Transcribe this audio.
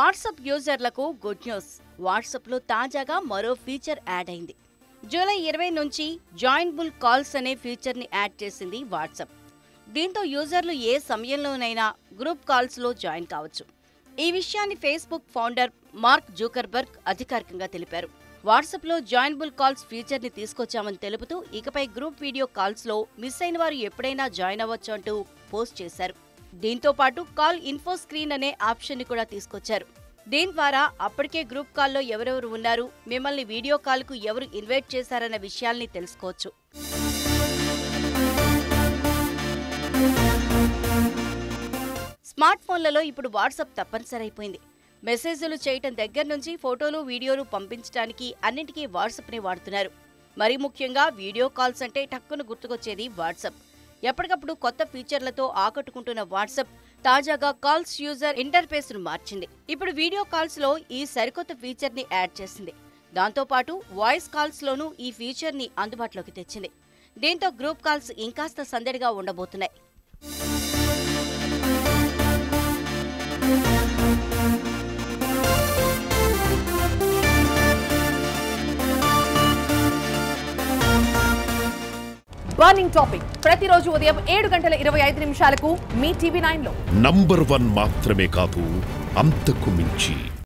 WhatsApp యూజర్లకు good news వాట్సాప్లో తాజాగా మరో ఫీచర్ యాడ్ అయింది జూలై ఇరవై నుంచి జాయినబుల్ కాల్స్ అనే ఫీచర్ని యాడ్ చేసింది వాట్సాప్ దీంతో యూజర్లు ఏ సమయంలోనైనా గ్రూప్ కాల్స్లో జాయిన్ కావచ్చు ఈ విషయాన్ని ఫేస్బుక్ ఫౌండర్ మార్క్ జూకర్బర్గ్ అధికారికంగా తెలిపారు వాట్సాప్లో జాయినబుల్ కాల్స్ ఫీచర్ని తీసుకొచ్చామని తెలుపుతూ ఇకపై గ్రూప్ వీడియో కాల్స్లో మిస్ అయిన వారు ఎప్పుడైనా జాయిన్ అవ్వచ్చు అంటూ పోస్ట్ చేశారు దీంతో పాటు కాల్ ఇన్ఫో స్క్రీన్ అనే ఆప్షన్ని కూడా తీసుకొచ్చారు దీని ద్వారా అప్పటికే గ్రూప్ కాల్లో ఎవరెవరు ఉన్నారు మిమ్మల్ని వీడియో కాల్కు ఎవరు ఇన్వైట్ చేశారన్న విషయాల్ని తెలుసుకోవచ్చు స్మార్ట్ ఫోన్లలో ఇప్పుడు వాట్సాప్ తప్పనిసరి అయిపోయింది మెసేజ్లు చేయటం దగ్గర నుంచి ఫోటోలు వీడియోలు పంపించడానికి అన్నింటికీ వాట్సాప్ని వాడుతున్నారు మరీ ముఖ్యంగా వీడియో కాల్స్ అంటే టక్కున గుర్తుకొచ్చేది వాట్సాప్ ఎప్పటికప్పుడు కొత్త ఫీచర్లతో ఆకట్టుకుంటున్న వాట్సాప్ తాజాగా కాల్స్ యూజర్ ఇంటర్ఫేస్ ను మార్చింది ఇప్పుడు వీడియో కాల్స్ లో ఈ సరికొత్త ఫీచర్ ని యాడ్ చేసింది దాంతోపాటు వాయిస్ కాల్స్ లోనూ ఈ ఫీచర్ ని అందుబాటులోకి తెచ్చింది దీంతో గ్రూప్ కాల్స్ ఇంకాస్త సందడిగా ఉండబోతున్నాయి బర్నింగ్ టాపిక్ ప్రతిరోజు ఉదయం ఏడు గంటల ఇరవై ఐదు నిమిషాలకు మీ టీవీ నైన్ లో నంబర్ వన్ మాత్రమే కాదు అంతకు మించి